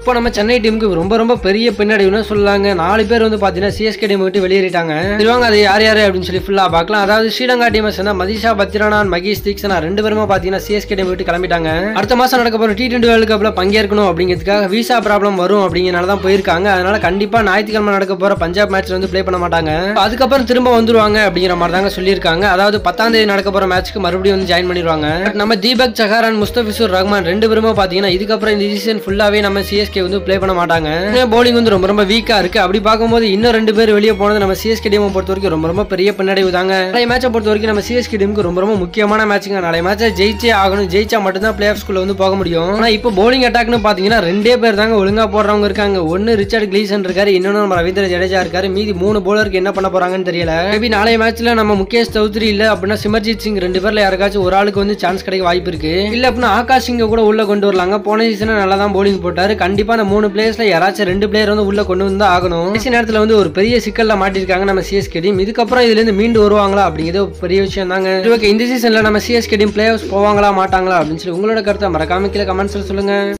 இப்போ நம்ம சென்னை டீமுக்கு ரொம்ப ரொம்ப பெரிய பின்னடைவுன்னு சொல்லலாங்க நாலு பேர் வந்து பார்த்தீங்கன்னா சிஎஸ்கே டீம் விட்டு வெளியேறிட்டாங்க சரி வாங்க அது யார் யார் அப்படின்னு சொல்லி ஃபுல்லாக பார்க்கலாம் அதாவது ஸ்ரீலங்கா டீமை சேர்ந்த மதிஷா பத்ரனான் மகேஷ் தீக்ஷனா ரெண்டு பேருமே பார்த்தீங்கன்னா சிஎஸ்கே டீம் விட்டு கிளம்பிட்டாங்க அடுத்த மாதம் நடக்க போகிற டி டுவெண்ட்டி வேர்ல்டு கப்பில் பங்கேற்கணும் அப்படிங்கிறதுக்காக விசா ப்ராப்ளம் வரும் அப்படிங்கிறனால தான் போயிருக்காங்க அதனால கண்டிப்பாக ஞாயிற்றுக்கிழமை நடக்க போகிற பஞ்சாப் மேட்ச்ல வந்து ப்ளே பண்ண மாட்டாங்க அதுக்கப்புறம் திரும்ப வந்துருவாங்க அப்படிங்கிற மாதிரி தாங்க சொல்லியிருக்காங்க அதாவது பத்தாம் தேதி நடக்க போகிற மேட்ச்க்கு மறுபடியும் வந்து ஜாயின் பண்ணிடுவாங்க But நம்ம தீபக் சஹார் அண்ட் முஸ்தபிசுர் ரஹ்மான் ரெண்டு பேருமே பார்த்தீங்கன்னா இதுக்கப்புறம் இந்த சீசன் ஃபுல்லாகவே நம்ம சிஎஸ்கே வந்து ப்ளே பண்ண மாட்டாங்க போலிங் வந்து ரொம்ப ரொம்ப வீக்காக இருக்கு அப்படி பார்க்கும்போது இன்னும் ரெண்டு பேர் வெளியே போனது நம்ம சிஎஸ்கே டீமை பொறுத்த வரைக்கும் ரொம்ப ரொம்ப பெரிய பின்னடைவு தாங்க நாளைய மேட்சை பொறுத்த வரைக்கும் நம்ம சிஎஸ்கே டீமுக்கு ரொம்ப ரொம்ப முக்கியமான மேட்சுங்க நாளைய மேட்சை ஜெயிச்சே ஆகணும் ஜெயிச்சா மட்டும்தான் பிளே ஆஃப்ஸ்குள்ள வந்து போக முடியும் ஆனால் இப்போ போலிங் அட்டாக்னு பார்த்தீங்கன்னா ரெண்டே பேர் தாங்க ஒழுங்கா போடுறவங்க இருக்காங்க ஒன்னு ரிச்சர்ட் கிளீசன் இருக்காரு இன்னொன்று நம்ம ரவீந்திர ஜடேஜா இருக்காரு மீதி மூணு போலருக்கு என்ன பண்ண போறாங்கன்னு தெரியல மேபி நாளைய மேட்ச்ல நம்ம முகேஷ் சௌத்ரி இல்ல அப்படின்னா சிமர்ஜித் சிங் ரெண்டு பேர்ல யாருக்காச்சும் ஒரு ஆளுக்கு வந்து சான்ஸ் கிடைக்க வாய்ப்பு இருக்கு இல்ல அப்படின்னா ஆகாஷ் சிங்க கூட உள்ள கொண்டு வரலாங்க போன சீசன் நல்லா தான் போலிங் போட்டாரு கண்டிப்பா அந்த மூணு பிளேயர்ஸ்ல யாராச்சும் ரெண்டு பிளேயர் வந்து உள்ள கொண்டு வந்து ஆகணும் கடைசி நேரத்துல வந்து ஒரு பெரிய சிக்கல்ல மாட்டிருக்காங்க நம்ம சிஎஸ்கே டீம் இதுக்கப்புறம் இதுல இருந்து மீண்டு வருவாங்களா அப்படிங்கிறது ஒரு பெரிய விஷயம் தாங்க ஓகே இந்த சீசன்ல நம்ம சிஎஸ்கே டீம் பிளே ஆஃப் போவாங்களா மாட்டாங்களா அப்படின்னு சொல்லி உங்களோட கருத்தை மறக்காம கீழே கமெண்ட்ஸ்ல சொல்லுங்க